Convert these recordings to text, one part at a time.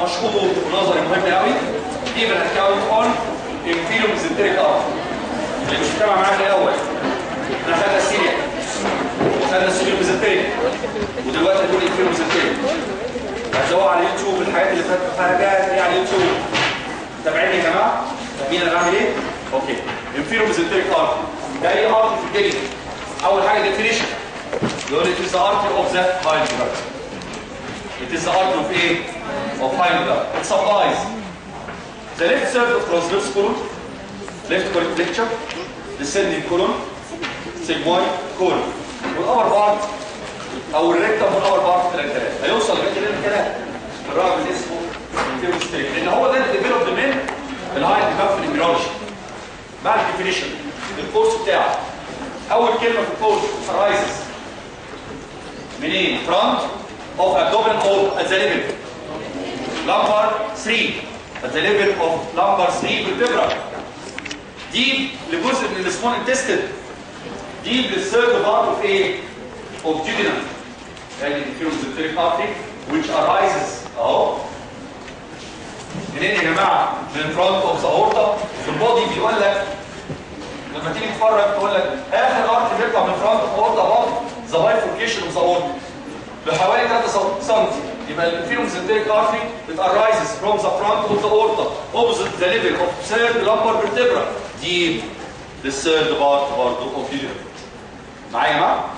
مشهور ونظري مهم قوي even account on inferior mesenteric artery اللي مش متابع معانا الاول احنا خدنا السيريا خدنا السيريا ميزنتريك ودلوقتي هنقول inferior mesenteric هتلاقوها على اليوتيوب الحاجات اللي فاتت حاجات دي على اليوتيوب تابعيني يا جماعه مين انا بعمل ايه اوكي inferior mesenteric artery ده ايه artery في الدنيا اول حاجه definition يقول لي it is the artery of the hyoid It is the artery of A of hyoid It supplies the left third of transverse colon, left collector, descending colon, sigmoid colon. والأور بارت أو الريكتم والأور بارت الثلاثة هيوصل لغاية الثلاثة الرقم اللي اسمه فيروستيك لأن هو ده اللي ديفلوبد من الهاي ديفلوب في الامبريولوجي بعد الديفينيشن الكورس بتاعه أول كلمة في الكورس arises منين؟ front of abdominal or at the level lumbar 3 at the level of lumbar 3 vertebra deep لجزء من السمول intestine deep للثird part of a of duodenum يعني inferior artery which arises اهو منين يا جماعه من front of the aorta في البودي بيقول لك لما تيجي تتفرج تقول لك اخر ارت بيطلع من فرونت اوف اورتا اباف ذا بايفوركيشن اوف ذا اورتا بحوالي 3 سم يبقى الانفيريور mesenteric artery it arises from the front of the aorta opposite the level of third lumbar vertebra deep the third part برضه of the معايا يا جماعه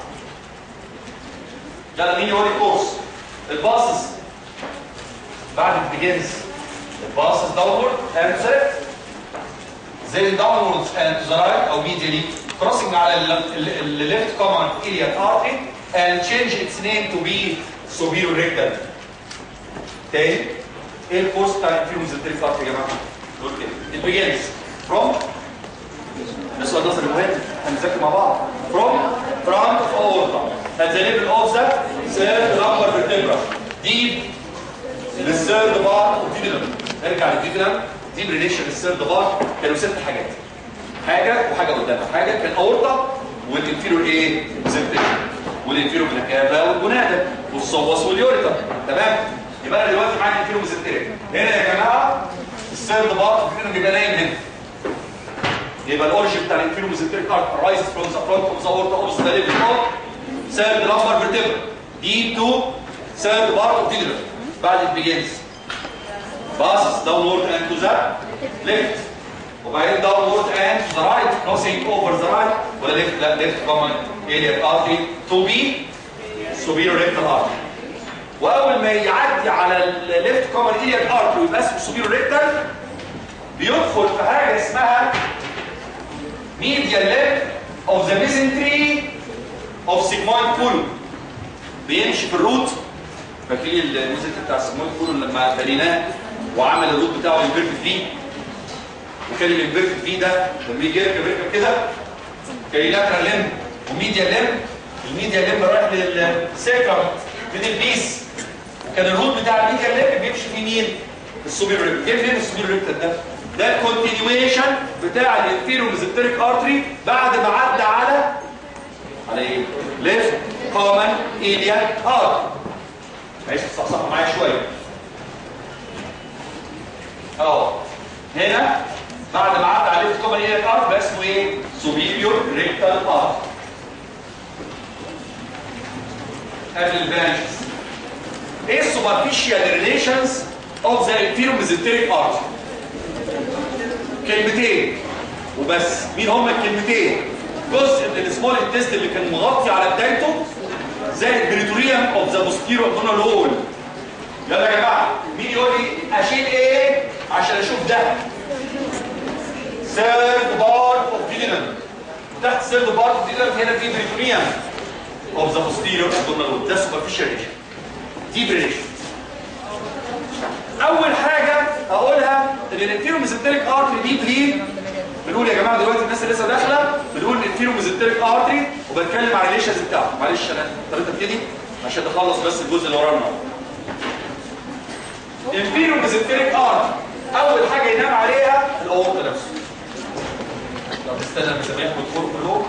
يلا مين يقول لي كورس الباصص بعد البيجنز الباصص downward and left then downwards and to the right او medially crossing على ال left common iliac artery and change its name to be superior rectal تاني ايه الكورس بتاع الانفيريور mesenteric artery يا جماعه؟ دول كده it begins from السؤال ده مهم هنذاكر مع بعض from front of aorta at the level of the third lumbar vertebra deep للثيرد بار والديدنم نرجع للديدنم دي ريليشن الثيرد بار كانوا ست حاجات حاجه وحاجه قدامها حاجه كان اورطه والانفيرور ايه ميزنتريك والانفيرور بلاكافا والجناده والصوص واليوريتا تمام يبقى انا دلوقتي معايا انفيرور ميزنتريك هنا يا جماعه الثيرد بار الديدنم بيبقى نايم هنا يبقى الاوريجن بتاع الانفيرور ميزنتريك ارت رايز فروم ذا فرونت اوف ذا اورتا اوف ذا ليفل اوف ثيرد لامبر فيرتبرا دي تو ثيرد بار اوف ديدنم بعد البيجنز passes downward and to the left وبعدين downward and to the right crossing over the right ولا left لا left common iliac artery to be superior rectal artery واول ما يعدي على ال left common iliac artery ويبقى اسمه superior rectal بيدخل في حاجه اسمها medial leg of the mesentery of sigmoid colon بيمشي في الروت فاكرين الميزه بتاع السمويد كله لما بنيناه وعمل الروت بتاعه البيرفكت في وكان البيرفكت في ده لما يجي يركب يركب كده كان لاترال لم وميديا لم الميديا لم رايح للسيكرم من البيس وكان الروت بتاع الميديا لم بيمشي في مين؟ السوبر ريكت جاي فين السوبر ريكت ده؟ ده الكونتينيويشن بتاع الانفيرو ميزنتريك ارتري بعد ما عدى على على ايه؟ ليفت كومن ايلياك ارتري عايز تصحصحوا معايا شويه اهو هنا بعد ما عدى عليه الكومن ايلياك ارت بقى اسمه ايه سوبيريور ريكتال ارت قبل البرانشز ايه السوبرفيشال ريليشنز اوف ذا انفيرو ميزنتريك ارت كلمتين وبس مين هما الكلمتين جزء من السمول انتست اللي كان مغطي على بدايته زي البريتوريوم اوف ذا بوستيرو ابدومينال وول يلا يا جماعه مين يقول لي اشيل ايه عشان اشوف ده ثيرد بارت اوف ديلينم تحت ثيرد بارت اوف ديلينم هنا في بريتوريوم اوف ذا بوستيرو ابدومينال وول ده سوبرفيشال ريشن دي بريشن اول حاجه اقولها ان الانفيرو ميزنتريك ارتري دي بليد بنقول يا جماعه دلوقتي الناس اللي لسه داخله بنقول الانفيرو ميزنتريك ارتري وبتكلم على الريليشنز بتاعته معلش انا اضطريت ابتدي عشان نخلص بس الجزء اللي ورانا الانفيرو ميزنتريك ارتري اول حاجه ينام عليها الاورطه نفسه لو تستنى المساميح والكور كلهم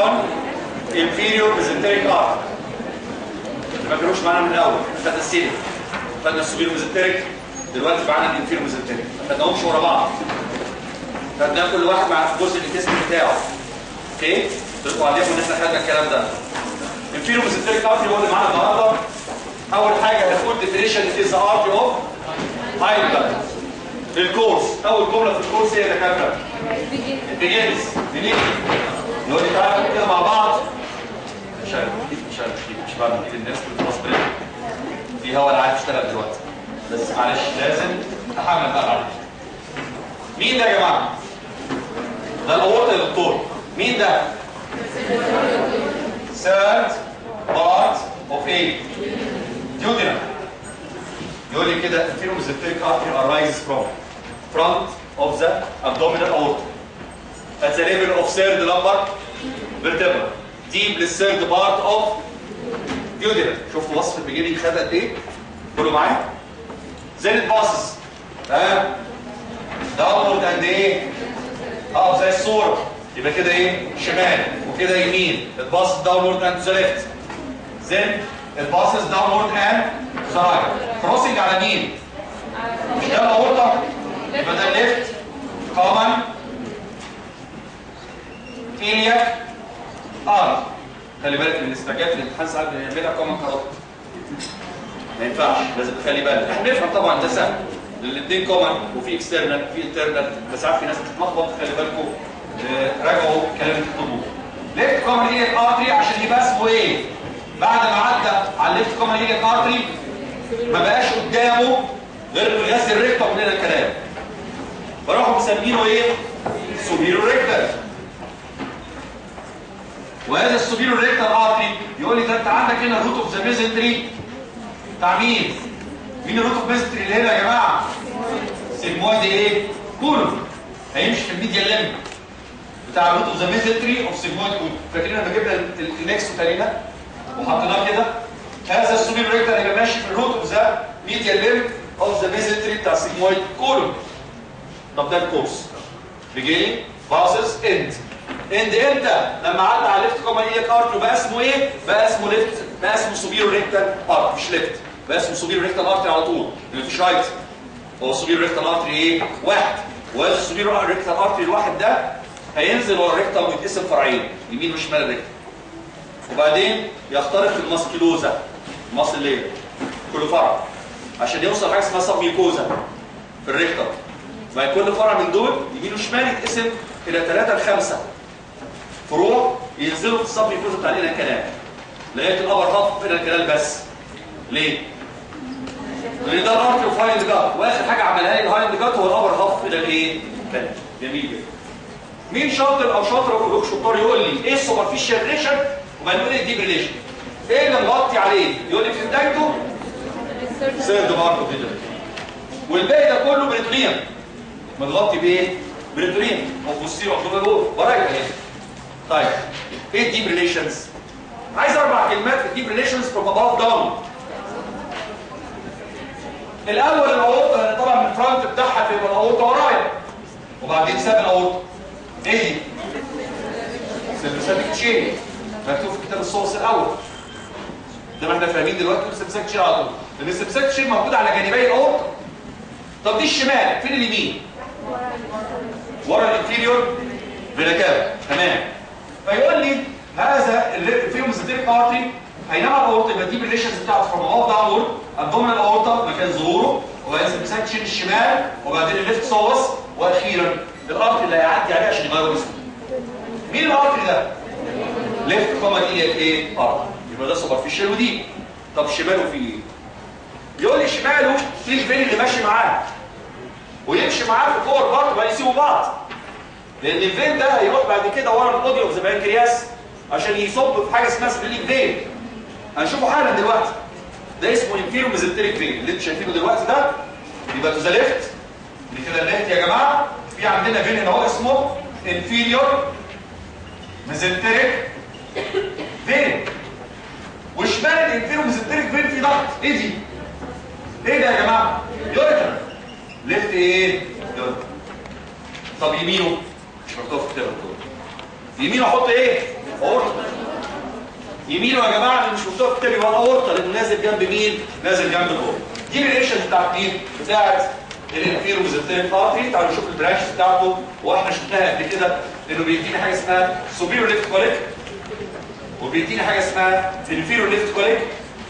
اون inferior mesenteric artery ما كانوش معانا من الاول خدنا السيليا خدنا السوبيرو ميزنتريك دلوقتي معانا الانفيرو ميزنتريك ما خدناهمش ورا بعض خدنا كل واحد مع الجزء الجسم بتاعه اوكي تبقوا عليكم ان احنا خدنا الكلام ده الانفيرو ميزنتريك ارتري هو اللي معانا النهارده اول حاجه هنقول ديفينيشن از ارتري اوف هاي بلاد الكورس اول جمله في الكورس هي دكاتره البيجنز منين نقول لي تعالى كده مع بعض مش عارف مش عارف مش بعمل كده الناس خلاص بريك في هوا انا عارف اشتغل دلوقتي بس معلش لازم اتحمل بقى معلش مين ده يا جماعه ده الاورطه يا دكتور مين ده third part of A duodenum يقول لي كده inferior artery arises from front of the abdominal aorta at the level of third lumbar vertebra deep the third part of duodenum شفتوا وصف البيجينينج خد قد ايه؟ قولوا معايا then it passes ها downward and ايه؟ اه زي الصوره يبقى كده ايه؟ شمال وكده يمين it passes downward and to the left then it passes downward and to the right crossing على مين؟ مش ده الاورطه يبقى ده left common iliac ارض خلي بالك من الاستعجال في الامتحان ساعات بنعملها كومن كارات ما ينفعش لازم تخلي بالك احنا بنفهم طبعا ده سهل الاثنين كومن وفي اكسترنال في انترنال بس ساعات في ناس بتتلخبط خلي بالكم آه، راجعوا كلام الطبوع ليفت كومن ايه ارتري عشان يبقى اسمه ايه بعد ما عدى على الليفت كومن ايه ارتري ما بقاش قدامه غير غسل الريكتم من الكلام فراحوا مسمينه ايه سوبيرو ريكتر وهذا السوبيرو ريكتال ارتري يقول لي ده انت عندك هنا الروت اوف ذا ميزنتري بتاع مين؟ مين الروت اوف ميزنتري اللي هنا يا جماعه؟ سيجمويد ايه؟ كولون هيمشي في الميديا ليمب بتاع الروت اوف ذا ميزنتري اوف سيجمويد كولون فاكرين لما جبنا ال- النكس وتالينا وحطيناه كده هذا السوبيرو ريكتال هيبقى ماشي في الروت اوف ذا ميديا ليمب اوف ذا ميزنتري بتاع سيجمويد كولون طب ده الكورس beginning passes end end امتى لما عدى على ليفت كومن ايليك ارتري بقى اسمه ايه بقى اسمه ليفت بقى اسمه سوبيرو ريكتال ارتري مش ليفت بقى اسمه سوبيرو ريكتال ارتري على طول مفيش رايت هو سوبيرو ريكتال ارتري ايه واحد وهذا السوبيرو ريكتال ارتري الواحد ده هينزل ورا الريكتال ويتقسم فرعين يمين وشمال الريكتال وبعدين يخترق الماسكيلوزا المصل ليه كل فرع عشان يوصل حاجه اسمها سبميكوزا في الريكتال ما كل فرع من دول يمين وشمال يتقسم الى ثلاثه لخمسه فروع ينزلوا في الصب يفوزوا بتاع الى الكلام لغايه الابر هاف الى الكلام بس ليه؟ لان ده الارك اوف هايند جات واخر حاجه عملها لي الهايند جات هو الابر هاف الى الايه؟ الكلام جميل جدا مين شاطر او شاطر وكلكم شطار يقول لي ايه السوبرفيشال ريليشن وبعدين يقول لي الديب ريليشن ايه اللي مغطي عليه؟ يقول لي في بدايته سيرد برضه كده والباقي ده كله بريتوليوم متغطي بايه؟ بريتوليوم او بوستيرو او دول ورايا اهي طيب ايه الديب ريليشنز؟ عايز اربع كلمات في الديب ريليشنز فروم اباف داون الاول الاورطه لان طبعا من الفرونت بتاعها تبقى الاورطه ورايا وبعدين ساب الاورطه ايه دي؟ سيرفيساتيك تشين مكتوب في كتاب الصوص الاول ده ما احنا فاهمين دلوقتي سيرفيساتيك تشين على طول لان السيرفيساتيك تشين موجود على جانبي الاورطه طب دي الشمال فين اليمين؟ ورا الانفيريور فيناكابا تمام فيقول لي هذا الفيوم زيتيك ارتري بينما الاورطه يبقى دي الريليشنز بتاعته فروم اوف داونورد الضمن الاورطه مكان ظهوره وبعدين سكشن الشمال وبعدين الليفت سوس واخيرا الارتري اللي هيعدي عليه عشان يغير اسمه مين الارتري ده؟ ليفت كوما دي ايه؟ ارتري يبقى ده سوبرفيشال ودي طب شماله في ايه؟ يقول لي شماله في الفين اللي ماشي معاه ويمشي معاه في الكور برضه بقى يسيبوا بعض لان الفين ده هيروح بعد كده ورا البودي اوف ذا بانكرياس عشان يصب في حاجه اسمها سبليك فين هنشوفه حالا دلوقتي ده اسمه انفيرو ميزنتريك فين اللي انتوا شايفينه دلوقتي ده يبقى تو ذا ليفت دي كده الليفت يا جماعه في عندنا فين هنا اهو اسمه انفيريور ميزنتريك فين وشمال الانفيرو ميزنتريك فين في ضغط ايه دي؟ ايه ده يا جماعه؟ يوريتر ليفت ايه؟ يوريتر طب يمينه مش مكتوب في الكتاب الدكتور يمينه احط ايه؟ اورطه يمينه يا جماعه اللي مش مكتوب في الكتاب يبقى الاورطه لانه نازل جنب مين؟ نازل جنب الاورطه دي الريليشن بتاعت مين؟ بتاعت الانفيرو ميزنتريك ارتري تعالوا نشوف البرانش بتاعته واحنا شفناها قبل كده انه بيدينا حاجه اسمها سوبيرو ليفت كوليك وبيدينا حاجه اسمها انفيرو ليفت كوليك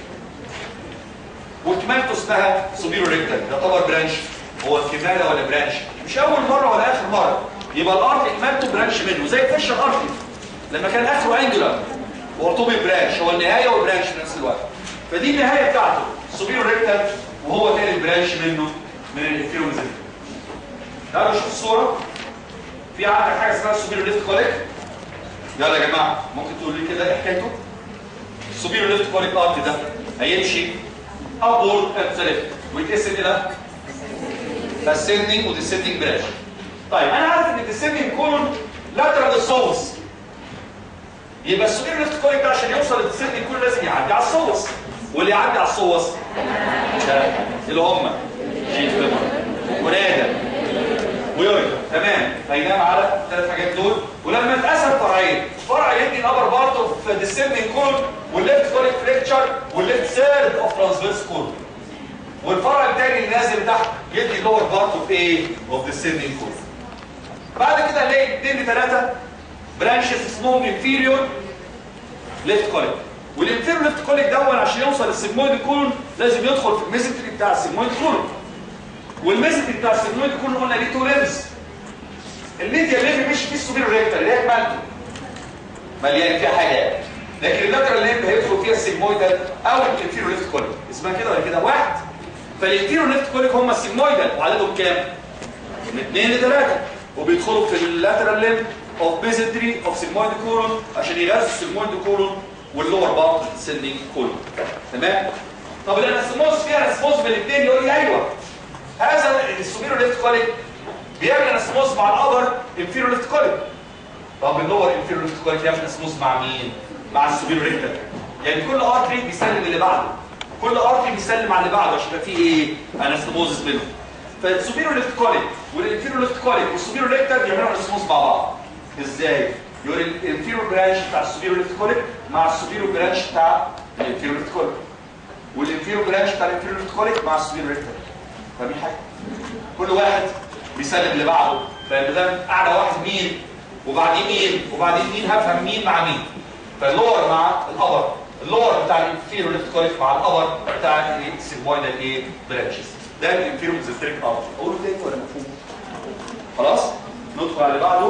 وكمالته اسمها سوبيرو ريكتال يعتبر برانش هو كماله ولا برانش مش اول مره ولا اخر مره يبقى الارتري كمالته برانش منه زي الفيشر ارتري لما كان اخره انجلر وارتوبي برانش هو النهايه والبرانش في نفس الوقت فدي النهايه بتاعته سوبيرو ريكتال وهو تاني برانش منه من الانفيرو ميزنتريك تعالوا نشوف الصوره في عندك حاجه اسمها سوبيرو ليفت كوليك يلا يا جماعه ممكن تقول لي كده ايه حكايته السوبيرو ليفت كوليك ارت ده هيمشي ابورد اند ليفت ويتقسم الى ascending وديسندنج برانش طيب انا عارف ان الديسندنج كولون لاترال الصوص يبقى السوبيرو ليفت كوليك ده عشان يوصل للديسندنج كولون لازم يعدي على الصوص واللي يعدي على الصوص اللي هم جين فيمر ونادى ويوريكا تمام هينام على الثلاث حاجات دول ولما اتقسم فرعين فرع يدي الابر بارت اوف ديسندنج كولون والليفت كوليك فليكتشر والليفت سيرد اوف ترانسفيرس كولون والفرع الثاني اللي نازل تحت يدي اللور بارت اوف ايه اوف ديسندنج كولون بعد كده هنلاقي اثنين لثلاثه برانشز اسمهم انفيريور ليفت كوليك والانفيريور ليفت كوليك دون عشان يوصل للسيجمويد كولون لازم يدخل في الميزنتري بتاع السيجمويد كولون والميزنتري بتاع السيجمويد كولون قلنا ليه تو ليمز الميديا ليمب مش فيه السوبيريور ريكتال اللي هي مالته مليان فيها حاجات لكن اللاترال ليمب هيدخل فيها السيجمويدال او الانفيريور ليفت كوليك اسمها كده ولا كده واحد فالانفيريور ليفت كوليك هم السيجمويدال وعددهم كام؟ من اثنين لثلاثه وبيدخلوا في اللاترال ليمب اوف ميزنتري اوف سيجمويد كولون عشان يغذوا السيجمويد كولون واللور بارت السندنج كولون تمام؟ طب الانسموز فيها انسموز بالاثنين يقول لي ايوه هذا السوبيريور ليفت كوليك بيعمل انسموز مع الابر انفيريور ليفت كوليك طب اللور انفيريور ليفت كوليك يعمل انسموز مع مين؟ مع السوبيريور ريكتال يعني كل ارتري بيسلم اللي بعده كل ارتري بيسلم على اللي بعده عشان يبقى فيه ايه؟ انسموزس بينهم فالسوبيريور ليفت كوليك والانفيريور ليفت كوليك والسوبيريور ريكتال بيعملوا انسموز مع بعض ازاي؟ يقول الانفيريور برانش بتاع السوبيريور ليفت كوليك مع السوبيريور برانش بتاع الانفيريور ليفت كوليك والانفيريور برانش بتاع الانفيريور ليفت كوليك مع السوبيريور ريكتال فاهمين حاجه؟ كل واحد بيسلم اللي بعده فان ده قاعده واحد مين وبعدين مين وبعدين مين هفهم مين مع مين فاللور مع الابر اللور بتاع الانفيريور ليفت كوليك مع الابر بتاع السيجمويدال ايه برانشز ده الانفيريور زيستريك ارت اقوله تاني ولا مفهوم خلاص ندخل على اللي بعده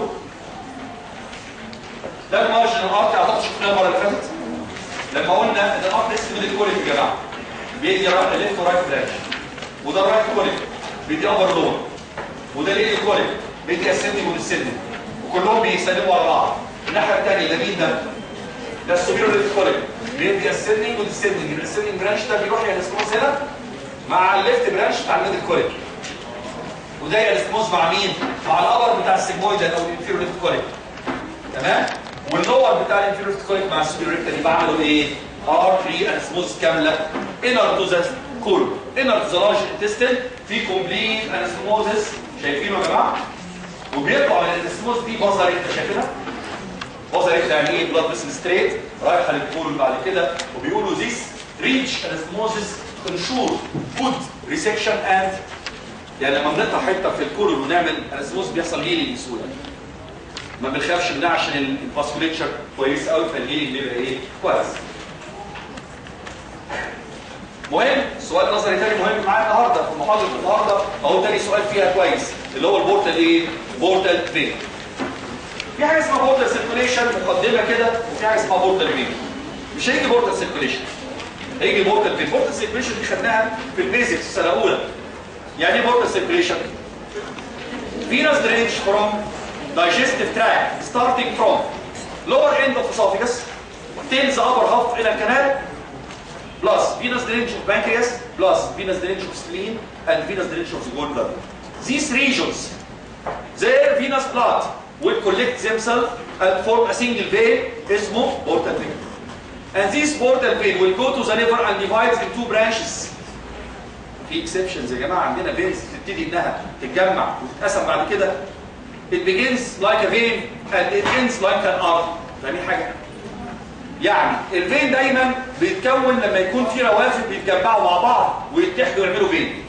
ده المارجن ارت اعتقد شفناه المره اللي فاتت لما قلنا ان الارت اسمه ميدل كوليك يا جماعه بيدي ليفت ورايت برانش وده الرايت كوليك بيدي ابر لور وده الايه كوليك بيدي اسندنج وديسندنج وكلهم بيسلموا على بعض الناحيه الثانيه ده مين ده؟ ده السوبيريور ليفت كوليك بيدي اسندنج وديسندنج الاسندنج برانش ده بيروح ينسموز هنا مع الليفت برانش بتاع الميدل كوليك وده ينسموز مع مين؟ مع الابر بتاع السيجمويدال او الانفيريور ليفت كوليك تمام؟ واللور بتاع الانفيريور ليفت كوليك مع السوبيريور ريكتال يبقى عملوا ايه؟ ار 3 انسموز كامله انر تو ذا كولون انر تو ذا لارج انتستين في كومبليت انسموزس شايفينه يا جماعه؟ وبيطلع من الانسموز دي بازر انت شايفينها؟ بازر انت يعني ايه بلاد فيسل ستريت رايحه للكولون بعد كده وبيقولوا ذيس ريتش انسموزس انشور جود ريسكشن اند يعني لما بنقطع حته في الكولون ونعمل انسموز بيحصل هيلينج بسهوله ما بنخافش منها عشان الفاسكوليتشر كويس قوي فالهيلينج بيبقى ايه كويس مهم سؤال نظري تاني مهم معايا النهارده في محاضره النهارده اهو تاني سؤال فيها كويس اللي هو البورتال ايه؟ بورتال فين؟ في حاجه اسمها بورتال سيركوليشن مقدمه كده وفي حاجه اسمها بورتال فين مش هيجي بورتال سيركوليشن هيجي بورتال فين بورتال سيركوليشن دي خدناها في البيزكس السنه الاولى يعني ايه بورتال سيركوليشن؟ venous drainage from digestive tract starting from lower end of esophagus till the upper half inner canal plus venous drainage of pancreas plus venous drainage of spleen and venous drainage of the gallbladder. These regions, their venous blood will collect themselves and form a single vein اسمه portal vein. And this portal vein will go to the liver and divides in two branches. في exceptions يا جماعه عندنا veins تبتدي انها تتجمع وتتقسم بعد كده it begins like a vein and it ends like an artery. فاهمين حاجه؟ يعني الفين دايما بيتكون لما يكون في روافد بيتجمعوا مع بعض ويتحدوا يعملوا فين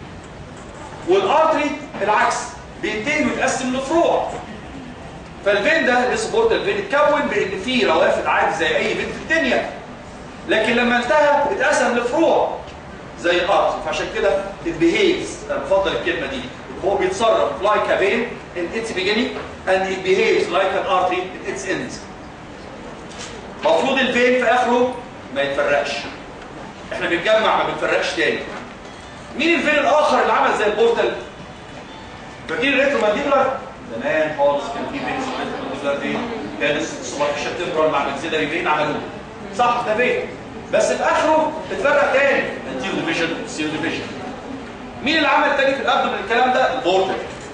والارتري العكس بينتهي ويتقسم لفروع فالفين ده اللي سبورت الفين اتكون بان فيه روافد عادي زي اي فين في الدنيا لكن لما انتهى اتقسم لفروع زي الارتري فعشان كده it انا بفضل الكلمه دي هو بيتصرف like a vein in its beginning and it behaves like an artery in its end المفروض الفين في اخره ما يتفرقش احنا بنتجمع ما بنفرقش تاني مين الفين الاخر اللي عمل زي البورتال فاكرين الريترو مانديبولار زمان خالص كان في فين مانديبولار فين كان السوبرفيشال تمبرال مع الاكسيلري فين عملوه صح ده فين بس في اخره اتفرق تاني انتيرو ديفيجن سيرو ديفيجن مين اللي عمل تاني في الابدو من الكلام ده البورتال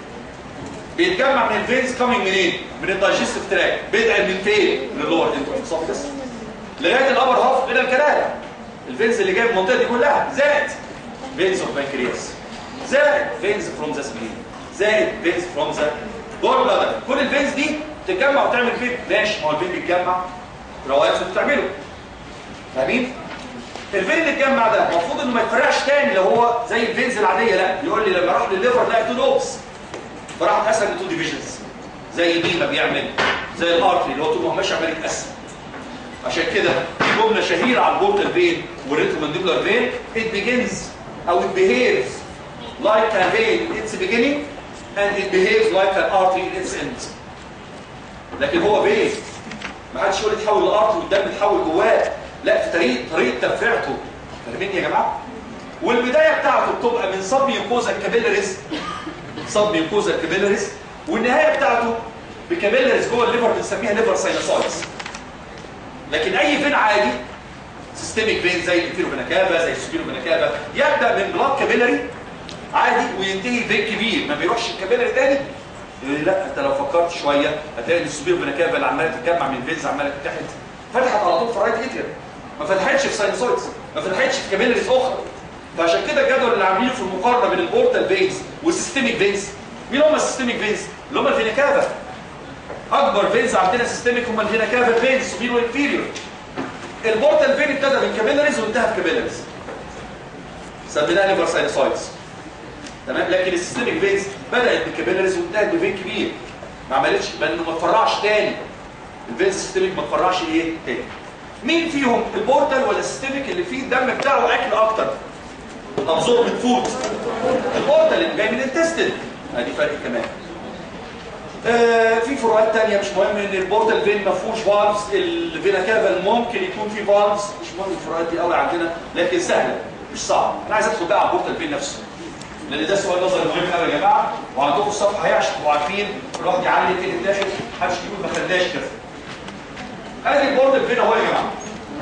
بيتجمع من الفينز كامينج منين من الدايجستيف تراك بيدعم من فين من اللور انتروفيسوفيس لغايه الابر هاف من الكلام الفينز اللي جايه من المنطقه دي كلها زائد فينز اوف بانكرياس زائد فينز فروم ذا سبلين زائد فينز فروم ذا جول بلادر كل الفينز دي تتجمع وتعمل فين ماشي ما هو الفين بيتجمع رواتب بتعمله فاهمين الفين اللي اتجمع ده المفروض انه ما يتفرقش تاني لو هو زي الفينز العاديه لا يقول لي لما راح للليفر لقى تو لوبس فراح اتقسم لتو ديفيجنز زي دي ما بيعمل زي الارتري اللي هو طول ما هو ماشي عمال يتقسم عشان كده في جمله شهيره على البورتال فين والريترومانديبولار فين it begins او it behaves like a vein in its beginning and it behaves like an artery in its end لكن هو فين ما حدش يقول يتحول لارتري والدم يتحول جواه لا في طريق طريقه تفريعته فاهمين يا جماعه والبدايه بتاعته بتبقى من سب ميوكوزا كابيلاريز سب ميوكوزا كابيلاريز والنهايه بتاعته بكابيلاريز جوه الليفر بنسميها ليفر ساينوسايتس لكن اي فين عادي سيستميك فين زي الانفيروفيناكابا زي السوبيروفيناكابا يبدا من بلاد كابيلاري عادي وينتهي فين كبير ما بيروحش الكابيلاري تاني لا انت لو فكرت شويه هتلاقي السوبيروفيناكابا اللي عماله تتجمع من فينز عماله تتحد فتحت على طول في الرايت اتريم ما فتحتش في ساينوسايتس ما فتحتش في كابيلاريز اخرى فعشان كده الجدول اللي عاملينه في المقارنه بين البورتال فينز والسيستميك فينز مين هم السيستميك فينز؟ اللي هم الفينيكافا اكبر فينز عندنا سيستميك هم الفينيكافا فينز سوبيرو انفيريور البورتال فين ابتدى من كابيلاريز وانتهى بكابيلاريز سميناها ليفر ساينوسايتس تمام لكن السيستميك فينز بدات بكابيلاريز وانتهت بفين كبير ما عملتش لانه ما تفرعش تاني الفينز سيستميك ما تفرعش ايه تاني مين فيهم البورتال ولا السيستميك اللي فيه الدم بتاعه اكل اكتر ابزورب فود البورتال اللي جاي من الانتستين ادي فرق كمان آه في فروقات تانية مش مهم ان البورتال فين ما فيهوش فالفز الفينا كافل ممكن يكون فيه فالفز مش مهم الفروقات دي قوي عندنا لكن سهله مش صعبه انا عايز ادخل بقى على البورتال فين نفسه لان ده سؤال نظري مهم قوي يا جماعه وعندكم الصفحه هي عشان تبقوا عارفين الواحد يعلي فين الداخل محدش يقول ما خدناش كده ادي البورتال فين اهو يا جماعه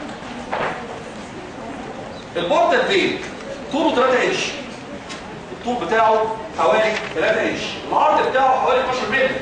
البورتال فين طوله 3 انش الطول بتاعه حوالي 3 انش العرض بتاعه حوالي 12 متر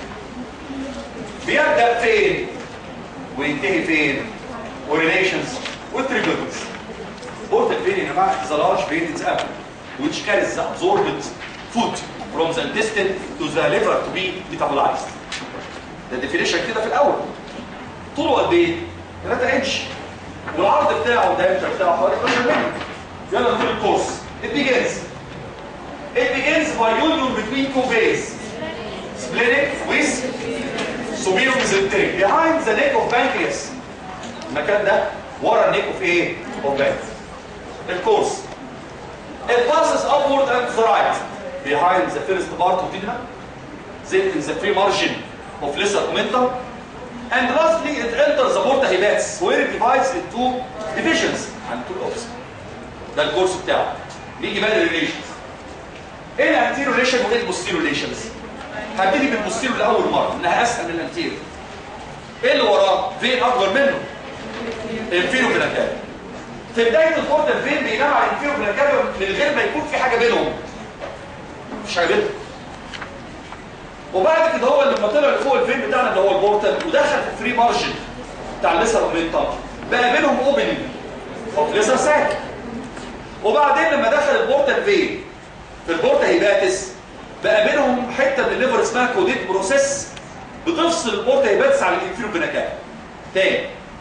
بيبدا فين وينتهي فين وريليشنز وتريبلز بورتال فين يا جماعه is a large vein in the abdomen which carries the absorbed food from the intestine to the liver to be metabolized ده definition كده في الاول طوله قد ايه 3 انش والعرض بتاعه الدايمتر بتاعه حوالي 12 متر يلا نقول الكورس it begins it begins by union between two bays splenic with superior mesenteric behind the neck of pancreas المكان ده ورا النيك اوف ايه of pancreas الكورس it passes upward and to the right behind the first part of the then in the free margin of lesser omentum and lastly it enters the porta hepatis where it divides into divisions and two lobes ده الكورس بتاعه نيجي بقى للريليشنز ايه الانتيرو ريليشن وايه البوستيرو ريليشنز هبتدي بالبوستيرو لاول مره انها اسهل من الانتيرو ايه اللي وراه فين اكبر منه الانفيرو فيناكابا في بدايه البورتال فين بيجمع الانفيرو فيناكابا من غير ما يكون في حاجه بينهم مفيش حاجه بينهم وبعد كده هو لما طلع لفوق الفين بتاعنا اللي هو البورتال ودخل في الفري مارجن بتاع الليسر اومنتم بقى بينهم اوبننج اوف ليسر ساك وبعدين لما دخل البورتال فين في البورتا هيباتس بقى بينهم حته من الليفر اسمها كوديت بروسيس بتفصل البورتا هيباتس عن الانفيرو بنكاء تاني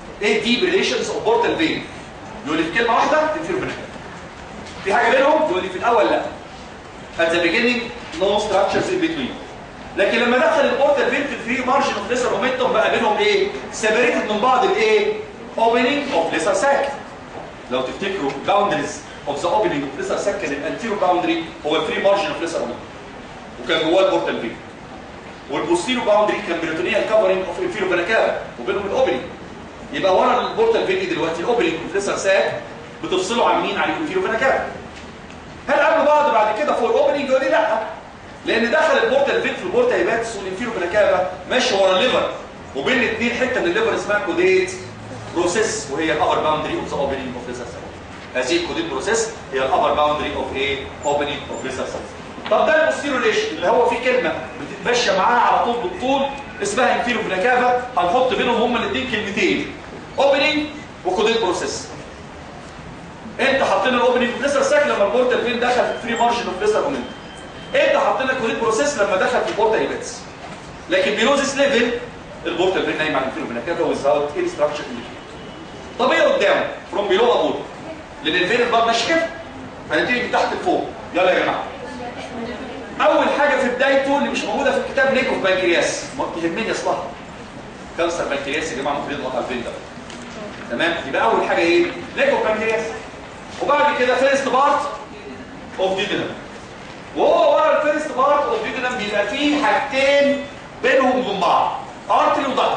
ايه ديب ريليشنز اوف بورتال فين يقول لي في كلمه واحده انفيرو فينا كافا في حاجه بينهم يقول لي في الاول لا at the beginning no structures in between لكن لما دخل البورتال فين في الفري مارجن اوف ليسر مومنتوم بقى بينهم ايه سيبريتد من بعض الايه opening اوف ليسر ساك لو تفتكروا boundaries اوف ذا opening اوف ليسر ساك كان الانتيرو باوندري هو الفري مارجن اوف ليسر مومنتوم وكان جواه البورتال فين والبوستيرو باوندري كان بريتونيال كفرنج اوف انفيرو فيناكافا وبينهم الاوبننج يبقى ورا البورتال فين دلوقتي الاوبننج اوف ليسر ساك بتفصله عن مين عن الانفيرو فيناكافا هل قابلوا بعض بعد كده فور اوبننج يقول لي لا لان دخل البورتال فين في البورتا هيباتس والانفيرو فيناكافا ماشي ورا الليفر وبين الاثنين حته من الليفر اسمها كوديت بروسيس وهي الابر باوندري اوف ذا اوبننج اوف ليسر ساك هذه الكوديت بروسيس هي الابر باوندري اوف ايه اوبننج اوف ليسر ساك طب ده البوستيرو ريشن اللي هو فيه كلمه بتتمشى معاها على طول بالطول اسمها انفيرو فيناكافا هنحط بينهم هما الاثنين كلمتين اوبننج وكوديت بروسيس انت حاطين الاوبننج في ليسر ساك لما البورتال فين دخل في فري مارجن اوف ليسر اومنت انت حاطين الكوديت بروسيس لما دخل في البورتا ايباتس لكن بيلوزيس ليفل البورتال فين نايم على الانفيرو فيناكافا ويزاوت اني ستراكشر طب ايه قدامه فروم بيلو ابورد لان الفين الباب ماشي كده فنبتدي من تحت لفوق يلا يا جماعه اول حاجه في بدايته اللي مش موجوده في الكتاب نيك اوف بانكرياس ما تهمني اصلها كانسر بانكرياس يا جماعه ممكن يضغط على الفين ده تمام يبقى اول حاجه ايه نيك اوف بانكرياس وبعد كده فيرست بارت اوف ديدنم وهو ورا الفيرست بارت اوف ديدنم بيبقى فيه حاجتين بينهم وبين بعض ارتري وضغط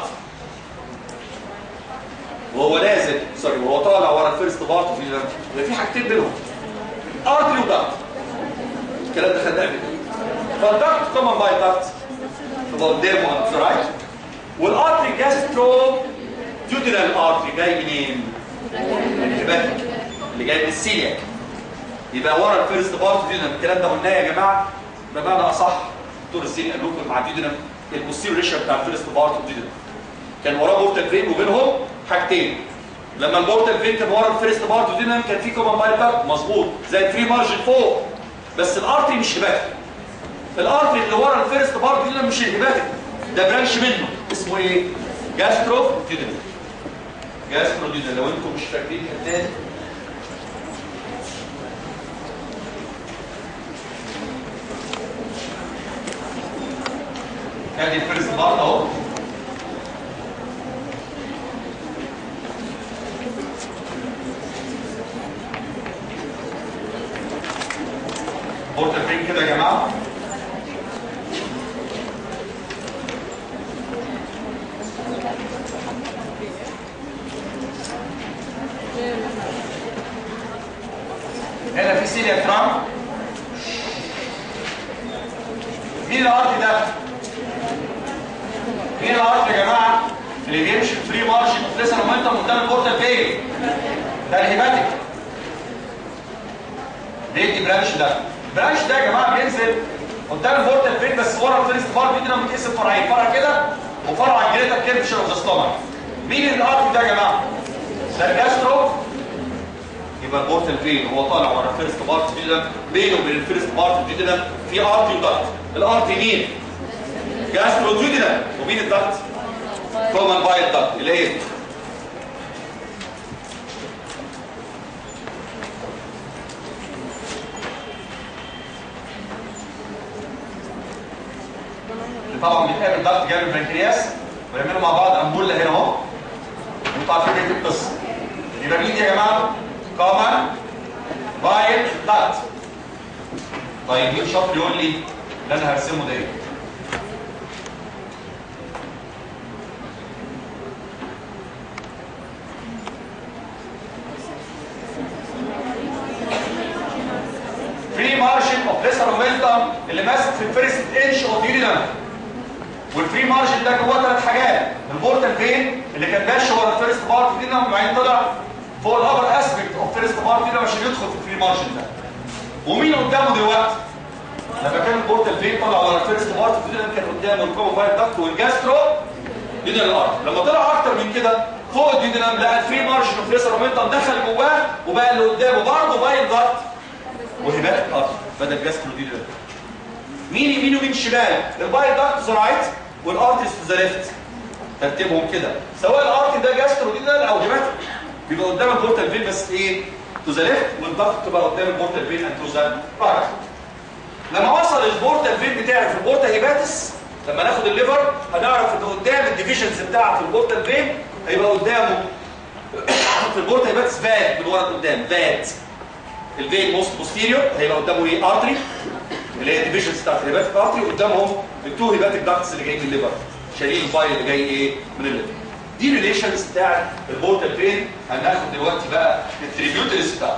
وهو نازل سوري وهو طالع ورا الفيرست بارت اوف ديدنم بيبقى فيه حاجتين بينهم ارتري وضغط الكلام ده خدناه قبل فالضغط كومن باي ضغط تبقى قدامه on the right والارتري جاسترو جودرال ارتري جاي منين؟ من الهباتيك اللي جاي من السيلياك يبقى ورا الفيرست بارت ديودنم الكلام ده قلناه يا جماعه بمعنى اصح دكتور السيلي قال لكم مع ديودنم البوستيريور ريشن بتاع الفيرست بارت ديودنم كان وراه بورتال فين وبينهم حاجتين لما البورتال فين كان ورا الفيرست بارت ديودنم كان في كومن باي ضغط مظبوط زي الفري مارجن فوق بس الارتري مش هباتيك الارتري اللي ورا الفيرست بارت ديودنم مش الهباتيك ده برانش منه اسمه ايه؟ جاسترو ديودنم جاسترو ديودنم لو انتم مش فاكرين الثاني ادي الفيرست بارت اهو بورتال فين كده يا جماعه هنا في سيليا ترام مين الارض ده؟ مين الارض يا جماعه اللي بيمشي فري مارش لسه مومنتم قدام البورتال فين؟ ده الهيباتيك بيدي برانش ده البرانش ده يا جماعه بينزل قدام البورتال فين بس ورا الفيرست بار بيدينا متقسم فرعين فرع كده وفرع الجريتا كيرفشر اوف ذا ستومك مين الارض ده يا جماعه؟ ده الجاسترو يبقى البورتال فين هو طالع ورا الفيرست بارت ديدنم بينه وبين الفيرست بارت ديدنم في ارتي وضغط الارتي مين؟ جاسترو ديدنم ومين الضغط؟ كومن باي الضغط اللي هي طبعا بيتقابل ضغط جانب البنكرياس ويعملوا مع بعض امبوله هنا اهو انتوا عارفين ايه القصه يبقى مين يا جماعه؟ كومن بايل ضغط طيب مين شاطر يقول لي اللي انا هرسمه ده ايه؟ فري مارجن اوف ليسر مومنتم اللي ماسك في الفيرست انش اوف يورينم والفري مارجن ده جواه ثلاث حاجات البورتال فين اللي كان ماشي ورا الفيرست بارت دي وبعدين طلع فوق الابر اسبكت اوف فيرست بارت دي عشان يدخل في الفري مارجن ده ومين قدامه دلوقتي لما كان البورتال فين طلع ورا الفيرست بارت دي كان قدامه الكومو بايل داكت والجاسترو دي الارض لما طلع اكتر من كده فوق الديودنم لقى الفري مارجن اوف ليسر مومنتم دخل جواه وبقى اللي قدامه برضه بايل داكت وهبات الارض بدل جاسترو دي ده مين يمين ومين شمال البايل داكت تو ذا رايت والارتس تو ذا ليفت ترتيبهم كده سواء الارتي ده جاسترو دي ده او هيباتيك بيبقى قدام البورتال فين بس ايه تو ذا ليفت والضغط تبقى قدام البورتال فين اند تو ذا رايت لما وصل البورتال فين بتاعي في البورتا هيباتس لما ناخد الليفر هنعرف ان قدام الديفيجنز بتاعه في البورتال فين هيبقى قدامه في البورتا هيباتس فات من ورا قدام فات الفين موست بوستيريور هيبقى قدامه ايه ارتري اللي هي الديفيجنز بتاعت الهيباتيك ارتري قدامهم التو هيباتيك داكتس اللي جايين من الليفر شايلين الفايل اللي جاي ايه من الليفر دي ريليشنز بتاعت البورتال فين هناخد دلوقتي بقى التريبيوترز بتاعته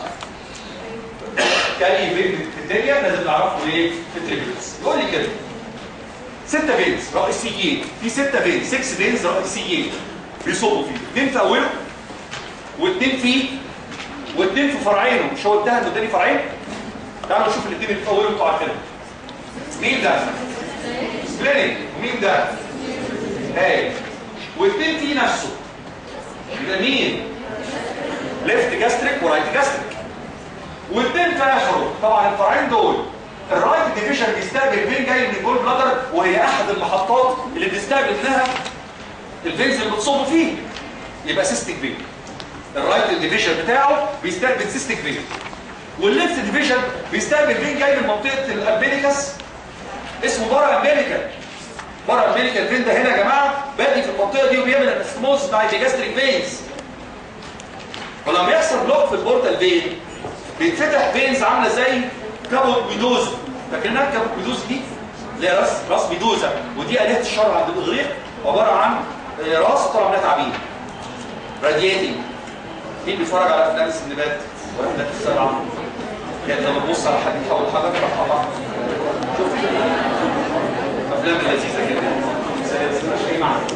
كان فين في الدنيا لازم نعرفه ايه في التريبيوترز يقول لي كده ستة فينز رئيسيين في ستة فينز 6 فينز رئيسيين بيصبوا فيه اثنين في اوله واثنين فيه واثنين في فرعينه مش هو اداها انه اداني فرعين تعالوا نشوف الاثنين اللي في اوله انتوا عارفينهم مين ده سبليننج ومين ده هاي واثنين فيه نفسه يبقى مين ليفت جاستريك ورايت جاستريك واثنين في اخره طبعا الفرعين دول الرايت ديفيجن بيستقبل فين جاي من الجول بلادر وهي احد المحطات اللي بيستقبل منها الفينز اللي بتصب فيه يبقى سيستيك فين الرايت ديفيجن بتاعه بيستقبل سيستيك فين والليفت ديفيجن بيستقبل فين جاي من منطقه الامبليكس اسمه بارا امبليكال بارا امبليكال فين ده هنا يا جماعه بادي في المنطقه دي وبيعمل انستموز مع الجاستريك فينز ولما يحصل بلوك في البورتال فين بيتفتح فينز عامله زي كابوت ميدوزا فاكرينها كابوت ميدوزا دي اللي هي راس راس ميدوزا ودي آلهة الشر عند الاغريق عباره عن راس طالع منها تعابين رادياتنج مين بيتفرج على افلام السندباد وافلام السبعه يعني لما تبص على حد يحاول حاجه تروح شوف افلام لذيذه كده مش اي معنى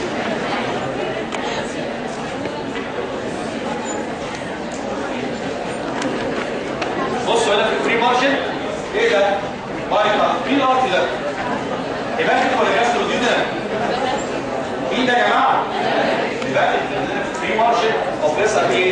بصوا هنا في الفري مارجن ايه ده؟ مايكا مين الارت ده؟ هيباتيك ولا جاسترو ديودنا؟ مين ده يا جماعه؟ هيباتيك في الفري مارجن اوف ليسر ايه؟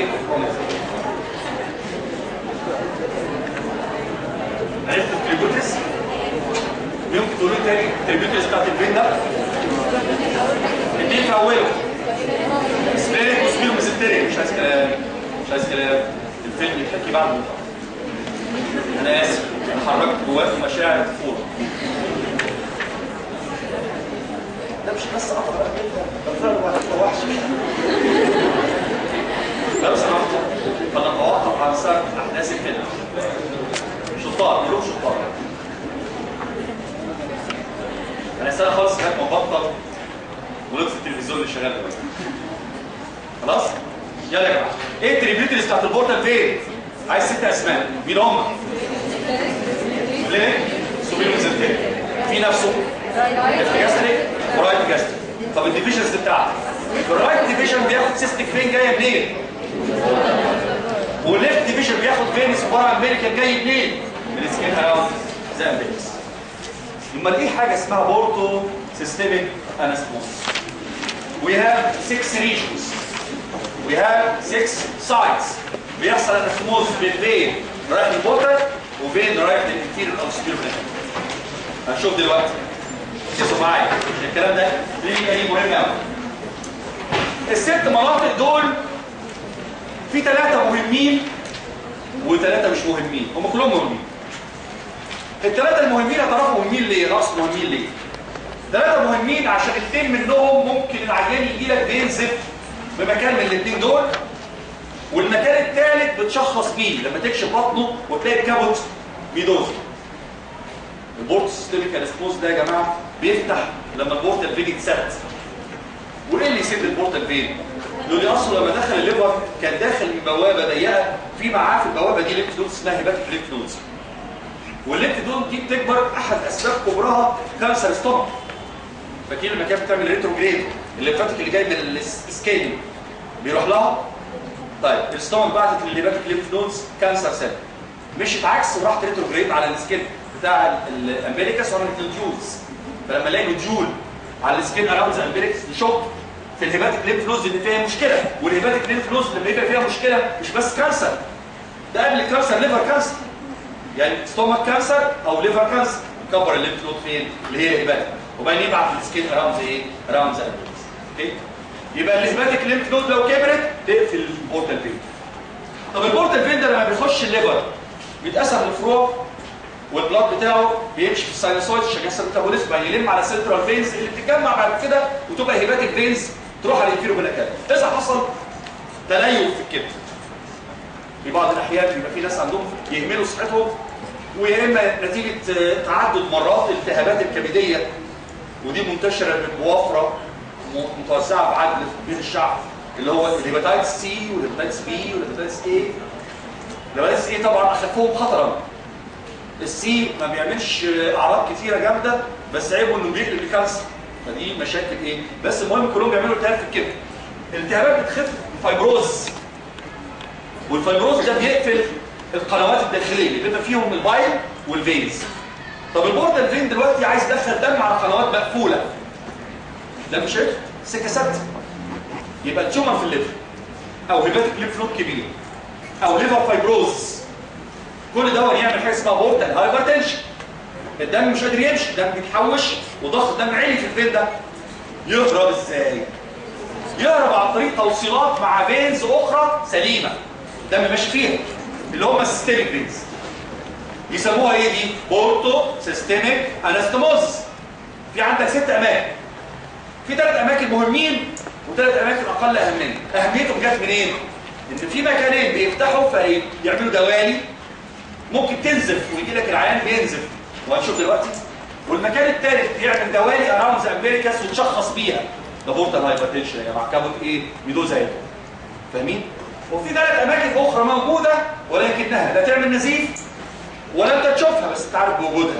عرفت التريبيوتس؟ يمكن تقولوا لي تاني التريبيوتس بتاعت الفين ده؟ اتنين في اوله سبيريك وسبير وميزنتريك مش عايز كلام مش عايز كلام الفيلم يتحكي بعد انا اسف حركت جواك مشاعر الطفوله ده مش بس قطع ده فعلا وحش لو سمحت فانا بوقف على سبب احداث الفيلم شطار كلهم شطار انا سنه خالص كانت مبطل ولقيت التلفزيون اللي شغال دلوقتي خلاص يلا يا جماعه ايه التريبيوتريز بتاعت البورتال فين عايز ست اسماء مين هم ليه سوبير ميزنتين في نفسه ليفت جاستريك ورايت جاستريك طب الديفيجنز بتاعته الرايت ديفيجن بياخد سيستيك فين جايه منين والليفت ديفيجن بياخد فين سوبر امريكان جاي منين من السكين اراوند ذا امبيكس امال ايه حاجه اسمها بورتو سيستميك انستموس we have six regions we have six sites بيحصل انستموس بين فين رايح للبوتر وفين رايح للانتيريور او سبيرو هنشوف دلوقتي ركزوا معايا الكلام ده ليه ايه مهم قوي الست مناطق دول في ثلاثة مهمين وثلاثة مش مهمين هم كلهم مهمين الثلاثة المهمين هتعرفوا مهمين ليه رأس مهمين ليه ثلاثة مهمين عشان اثنين منهم ممكن العيان يجي لك بينزف بمكان من الاثنين دول والمكان الثالث بتشخص بيه لما تكشف بطنه وتلاقي الكابوت ميدوز البورت سيستميك انستموس ده يا جماعه بيفتح لما البورتال فين يتسد وايه اللي يسد البورتال فين؟ يقول لي اصلا لما دخل الليفر كان داخل من بوابه ضيقه في معاه في البوابه دي ليمف نودز اسمها هيباتيك ليمف نودز والليمف نود دي بتكبر احد اسباب كبرها كانسر ستومك فاكرين لما كانت بتعمل ريتروجريد الليمفاتيك اللي جاي من السكين بيروح لها طيب الستومك بعتت للهيباتيك ليمف نودز كانسر سيل مشيت عكس وراحت ريتروجريد على السكين بتاع الامبليكس وعملت الجولز فلما الاقي جول على السكين اراوند الامبليكس نشوف في الهيباتيك ليمف نودز ان فيها مشكله والهيباتيك ليمف نودز لما يبقى فيها مشكله مش بس كانسر ده قبل الكانسر ليفر كانسر يعني ستومك كانسر او ليفر كانسر كبر الليمف نود فين اللي هي الهيباتيك وبعدين يبعت السكين اراوند ايه اراوند الامبليكس اوكي يبقى الهيباتيك ليمف نود لو كبرت تقفل البورتال فين طب البورتال فين ده لما بيخش الليفر بيتقسم لفروع والبلاد بتاعه بيمشي في الساينوسويد عشان يحصل ميتابوليزم يعني يلم على سنترال فينز اللي بتتجمع بعد كده وتبقى هيباتيك فينز تروح على الانفيرو بالكاد اذا حصل تليف في الكبد في بعض الاحيان بيبقى في ناس عندهم يهملوا صحتهم ويا اما نتيجه تعدد مرات الالتهابات الكبديه ودي منتشره بوفره متوزعه بعدل بين الشعب اللي هو الهيباتايتس سي والهيباتايتس بي والهيباتايتس اي الهيباتايتس اي طبعا اخفهم خطرا السي ما بيعملش اعراض كتيره جامده بس عيبه انه بيقلب لكانسر فدي مشاكل ايه بس المهم كلهم بيعملوا التهاب في الكبد الالتهابات بتخف بفايبروز والفايبروز ده بيقفل القنوات الداخليه اللي بيبقى فيهم البايل والفينز طب البورتال فين دلوقتي عايز يدخل دم على قنوات مقفوله ده مش عارف سكسات يبقى تيومر في الليفر او هيباتيك ليف نود كبير او ليفر فايبروز كل ده يعمل حاجه اسمها بورتال هايبرتنشن الدم مش قادر يمشي الدم بيتحوش وضغط الدم عالي في الفين ده يهرب ازاي يهرب عن طريق توصيلات مع فينز اخرى سليمه الدم ماشي فيها اللي هم السيستميك فينز يسموها ايه دي بورتو سيستميك انستموز في عندك ست اماكن في ثلاث اماكن مهمين وثلاث اماكن اقل اهميه اهميتهم جت منين ان في مكانين بيفتحوا فيعملوا دوالي ممكن تنزف ويجي لك العيان بينزف وهنشوف دلوقتي والمكان الثالث بيعمل دوالي اراوند ذا امريكاس وتشخص بيها ده بورتال هايبرتنشن يا جماعه كابوت ايه ميدوزا ايه فاهمين وفي ثلاث اماكن اخرى موجوده ولكنها لا تعمل نزيف ولا انت تشوفها بس تعرف بوجودها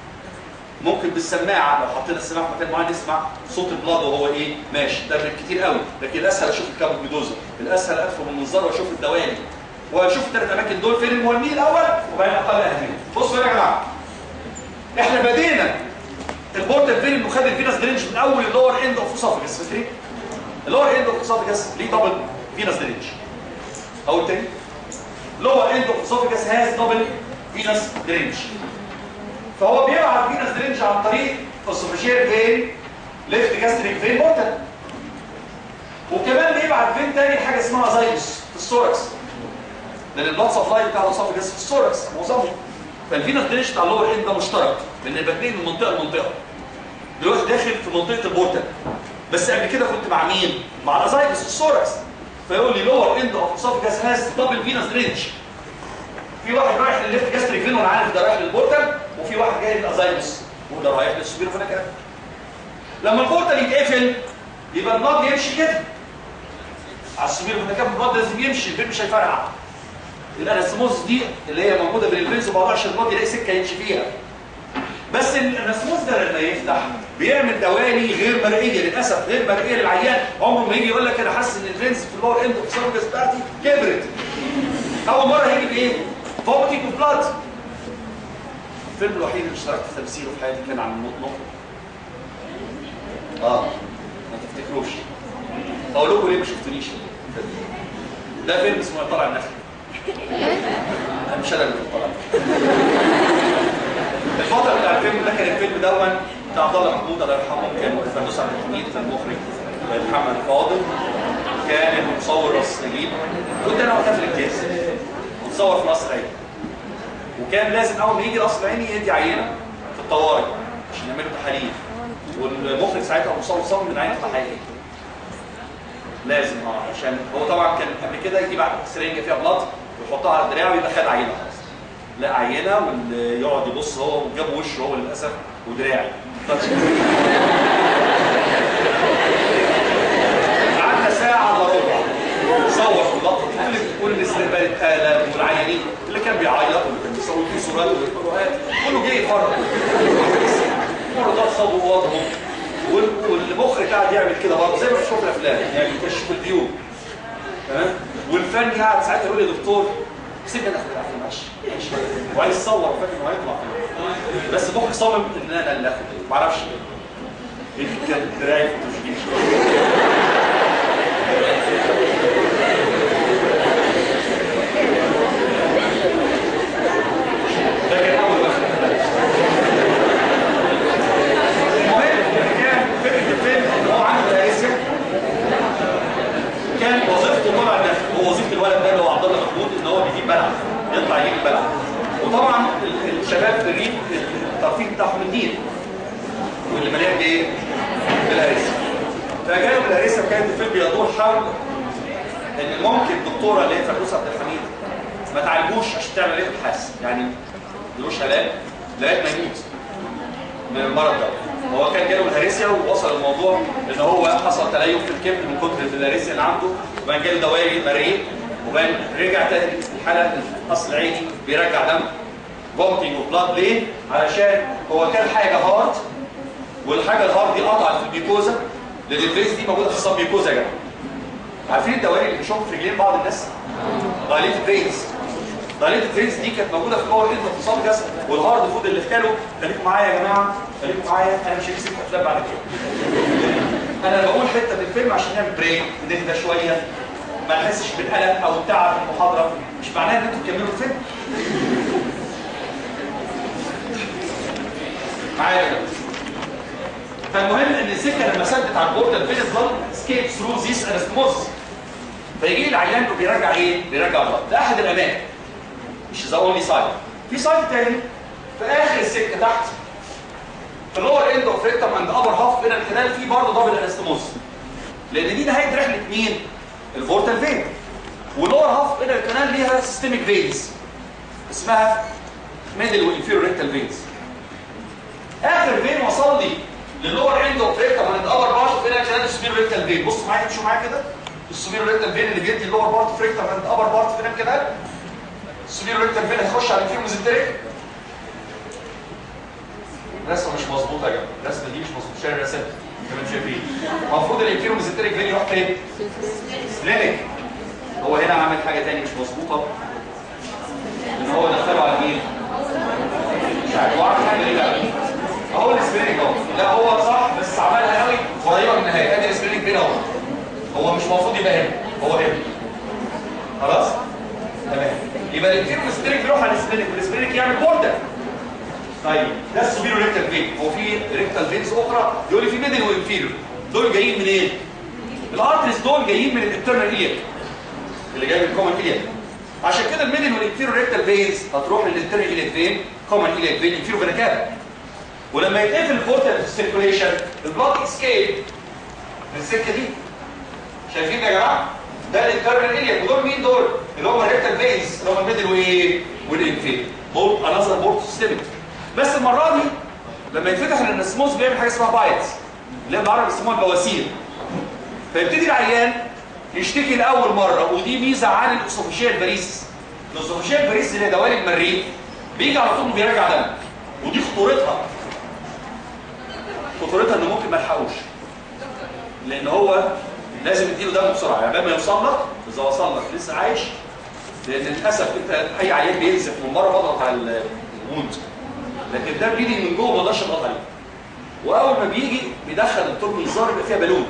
ممكن بالسماعه لو حطينا السماعه في مكان معين نسمع صوت البلاد وهو ايه ماشي ده كتير قوي لكن الاسهل اشوف الكابوت ميدوزا الاسهل ادخل بالمنظار واشوف الدوالي واشوف الثلاث اماكن دول فين المهمين الاول وبعدين اقل اهميه بصوا يا جماعه احنا بدينا البورتال فين انه خد الفينس درينج من اول اللور اند اوف اسوفجس فاكرين اللور اند اوف اسوفجس ليه دبل فينس درينج اول تاني لور اند اوف اسوفجس هاز دبل فينس درينج فهو بيبعت فينس درينج عن طريق اسوفاجيال فين ليفت جاستريك فين بورتال وكمان بيبعت فين تاني حاجه اسمها زايلس في السوركس لان البلاد سبلاي بتاع الاسوفجس في السوركس معظمه فالفينس درينج بتاع اللور اند ده مشترك لان بتنقل من منطقه لمنطقه دلوقتي داخل في منطقه البورتال بس قبل كده كنت مع مين؟ مع الازايتس في السوركس فيقول لي لور اند اوف اسوفجس هاز دبل فينس درينج في واحد رايح للليفت جاستريك فين وانا عارف ده رايح للبورتال وفي واحد جاي للازايتس وده رايح للسبيروفينيك لما البورتال يتقفل يبقى البلاد يمشي كده على السبيروفينيك البلاد لازم يمشي البيت مش هيفرقع الانستموز دي اللي هي موجوده بين الفينز وبعضها عشان البلاد يلاقي سكه يمشي فيها بس الانستموز ده لما يفتح بيعمل دوالي غير مرئيه للاسف غير مرئيه للعيان عمره ما يجي يقول لك انا حاسس ان الفينز في اللور اند اوف سيرفيس بتاعتي كبرت اول مره هيجي بايه؟ فوميتنج اوف بلاد الفيلم الوحيد اللي اشتركت في تمثيله في حياتي كان عن الموت نقطه اه ما تفتكروش اقول لكم ليه ما شفتونيش ده فيلم اسمه طلع النخل مش انا اللي طلع الفتره بتاع الفيلم ده كان الفيلم دون بتاع عبد الله محمود الله يرحمه كان فردوس عبد الحميد كان مخرج محمد فاضل كان مصور راس نجيب كنت انا وقتها في الامتياز متصور في قصر العيني وكان لازم اول ما يجي قصر العيني يدي عينه في الطوارئ عشان يعملوا تحاليل والمخرج ساعتها مصور صمم من عينه حقيقيه لازم اه عشان هو طبعا كان قبل كده يجيب سرنجه فيها بلاط ويحطها على دراعه ويبقى خد عينه خلاص لا عينه واللي يقعد يبص هو وجاب وشه هو للاسف ودراعي قعدنا ساعه الا ربع نصور في اللقطه كل كل استقبال الآلة والعيانين اللي كان بيعيط واللي كان بيصور فيه صورات وفيديوهات كله جه يتفرج مرة ده صابوا وضعهم والمخرج قاعد يعمل كده برضه زي ما بتشوف الافلام يعني يكشف الفيو تمام والفني قاعد ساعتها يقول لي يا دكتور سيبني انا اخد ماشي ماشي وعايز يصور وفاكر انه هيطلع بس مخرج صمم ان انا اللي اخد ما اعرفش يمكن كان دراعي في التشجيع ده كان اول واحد المهم كان فكره الفيلم ان هو عنده دايسيا البلع يطلع يجيب البلع وطبعا ال- الشباب في الريف الترفيه بتاعهم النيل واللي مليان بايه؟ بالهرسه فجاءوا بالهرسه كانت الفيلم بيدور حول ان ممكن الدكتوره اللي هي فردوس عبد الحميد ما تعالجوش عشان تعمل ايه ابحاث يعني ملوش علاج لغايه ما يموت من المرض ده هو كان جاله الهرسيا ووصل الموضوع ان هو حصل تليف في الكبد من كتر الهرسيا اللي عنده وبعدين جاله دوائر مريء وبعدين رجع تاني الحاله الاصل العيني بيرجع دم فومتنج وبلاد ليه؟ علشان هو كان حاجه هارت والحاجه الهارت دي قطعت في البيكوزا لان الفيس دي موجوده في الصب بيكوزا يا جماعه عارفين الدوائر اللي بيشوفوا في رجلين بعض الناس؟ دايليت فينز دايليت فينز دي كانت موجوده في جوه الانت في صاب جسد والهارد فود اللي في كاله خليكم معايا يا جماعه خليكم معايا انا مش هكسب افلام بعد كده انا بقول حته من الفيلم عشان نعمل بريك نهدى شويه ما نحسش بالقلق او التعب في المحاضره مش معناها ان انتوا تكملوا الفيلم معايا يا جماعه فالمهم ان السكه لما سدت على البورتال فينس بلاد سكيب ثرو ذيس انستموز فيجي لي العيان وبيرجع ايه؟ بيرجع بلاد ده احد الاماكن مش ذا اونلي سايد في سايد تاني في اخر السكه تحت في اللور اند اوف ريكتم اند ابر هاف بين الخلال في برضه دبل انستموز لان دي نهايه رحله مين؟ البورتال فين ولور هاف بين الكنال ليها سيستميك فينز اسمها ميدل وانفيرو ريكتال فينز اخر فين وصل لي للور اند اوف ريكتم اند ابر بارت بين الكنال السوبيرو ريكتال فين بصوا معايا امشوا معايا كده السوبيرو ريكتال فين اللي بيدي اللور بارت في ريكتم اند ابر بارت بين الكنال السوبيرو ريكتال فين هيخش على الفيرو ميزنتريك الرسمه مش مظبوطه يا جماعه الرسمه دي مش مظبوطه شايف الرسمه كمان شايفين المفروض الانفيرو ميزنتريك فين يروح فين سليمك هو هنا عمل حاجه تاني مش مظبوطه ان هو دخله على مين مش عارف هو عمل حاجه ليه بقى اهو السبرينج اهو لا هو صح بس عملها قوي قريبه من النهايه ادي السبرينج فين اهو هو مش المفروض يبقى هنا هو هنا خلاص تمام يبقى الانفيرو ميزنتريك بيروح على السبرينج والسبرينج يعمل بوردر طيب ده السوبيرو ريكتال فين هو في ريكتال فينز اخرى يقول لي في ميدل وانفيرو دول جايين منين إيه؟ الارتريز دول جايين من الانترنال ايليك اللي جاي من الكومن ايليك عشان كده الميدل والانفيرو ريكتال فينز هتروح للانترنال ايليك فين كومن ايليك فين انفيرو فينا كابا ولما يتقفل البورتال سيركوليشن البلاد اسكيب من السكه دي شايفين يا جماعه ده الانترنال ايليك ودول مين دول اللي هم الريكتال فينز اللي هم الميدل وايه والانفيرو بورت انذر بورت سيستمك بس المره دي لما يتفتح الانسموز بيعمل حاجه اسمها بايتس اللي هي بالعربي بيسموها البواسير فيبتدي العيان يشتكي لاول مره ودي ميزه عن الاسوفيشيال فاريسس الاسوفيشيال فاريسس اللي هي دوالي المريء بيجي على طول بيرجع دم ودي خطورتها خطورتها انه ممكن ما يلحقوش لان هو لازم يديله دم بسرعه يعني قبل ما يوصل لك اذا وصل لك لسه عايش لان للاسف انت اي عيان بينزف من بره بضغط على الوند لكن ده بيجي من جوه ما اقدرش اضغط عليه واول ما بيجي بيدخل الدكتور منظار يبقى فيها بالون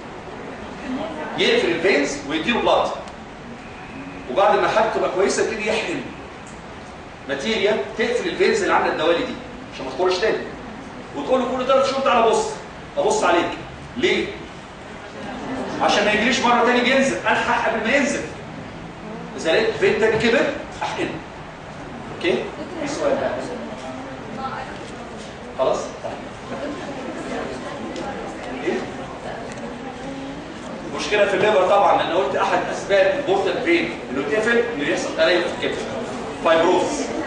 يقفل الفينز ويديله بلاد وبعد ما حالته تبقى كويسه يبتدي يحقن ماتيريا تقفل الفينز اللي عامله الدوالي دي عشان ما تخرجش تاني وتقول له كل ثلاث شهور تعالى بص ابص عليك ليه؟ عشان ما يجريش مره تاني بينزل الحق قبل ما ينزل اذا لقيت فين تاني كبر احقنه اوكي؟ في سؤال بقى خلاص؟ ايه؟ مشكله في الليفر طبعا لان قلت احد اسباب البورتال برين انه يتقفل انه يحصل تليف في الكبد فايبروز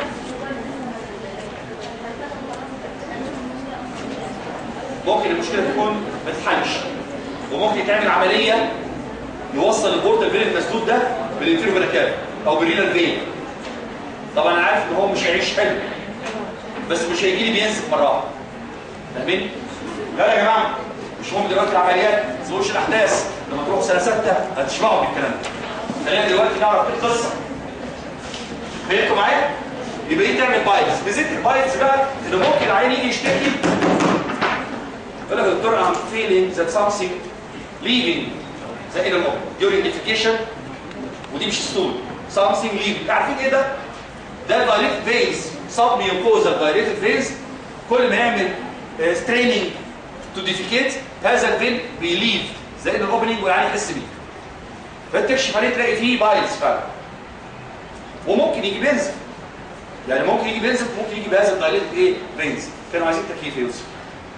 ممكن المشكله تكون ما تتحلش وممكن يتعمل عمليه يوصل البورتال برين المسدود ده بالانتيرو فيناكال او بالرينال فين طبعا انا عارف ان هو مش هيعيش حلو بس مش هيجي لي بينزف مره واحده فاهمين؟ لا يا جماعه مش مهم دلوقتي العمليات ما تزودش الاحداث لما تروحوا سنه سته هتشبعوا بالكلام ده خلينا دلوقتي نعرف ايه القصه فهمتوا معايا؟ يبقى دي تعمل بايتس ميزه البايتس بقى ان ممكن العيان يجي يشتكي يقول لك يا دكتور I'm feeling that something leaving the inner organ during defecation ودي مش ستول something leaving عارفين ايه ده؟ ده direct veins submucosal direct veins كل ما يعمل straining to defecate هذا الفين بيليف زي الاوبننج والعين يحس بيه فانت تكشف عليه تلاقي فيه بايلز فعلا وممكن يجي بينزل يعني ممكن يجي بينزل ممكن يجي بهذا الدايليت ايه بينزل كانوا عايزين تكييف يا يوسف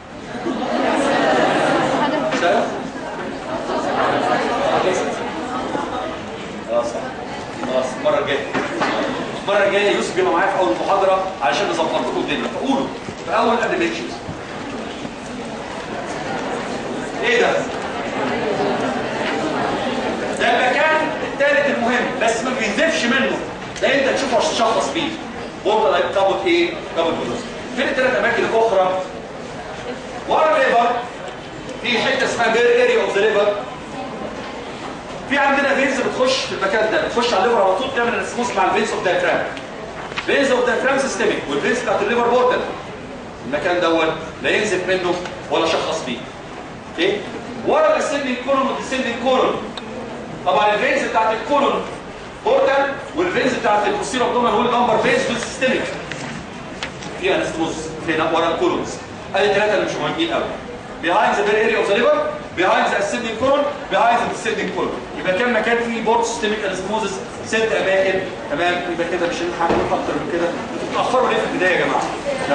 سهل؟ اه صح خلاص المره الجايه المره الجايه يوسف يبقى معايا في اول محاضره علشان نظبط لكم الدنيا فقولوا في اول قبل ما يمشي يوسف ايه ده؟ ده المكان الثالث المهم بس ما بينزفش منه ده انت تشوفه عشان تشخص بيه بورده لايك دبل ايه؟ دبل بلوز فين الثلاث اماكن الاخرى؟ ورا الليفر في حته اسمها بير اريا اوف ذا ليفر في عندنا فينز بتخش في المكان ده بتخش على الليفر على طول تعمل اسموس مع الفينز اوف دايفرام فينز اوف دايفرام سيستميك والفينز بتاعت الليفر بوردر المكان دوت لا ينزف منه ولا شخص بيه اوكي ورا الاسندنج كولون والديسندنج كولون طبعا الفينز بتاعت الكولون بوردر والفينز بتاعت البوستيرو ابدومين والجمبر فينز دول سيستميك في انستموز هنا ورا الكولونز ادي ثلاثه اللي مش مهمين قوي behind the bare area of the liver behind the ascending colon behind the descending colon يبقى كان مكان فيه بورد سيستميك انستموزس ست اماكن تمام يبقى كده مش هنلحق نقول اكتر من كده انتوا بتاخروا ليه في البدايه يا جماعه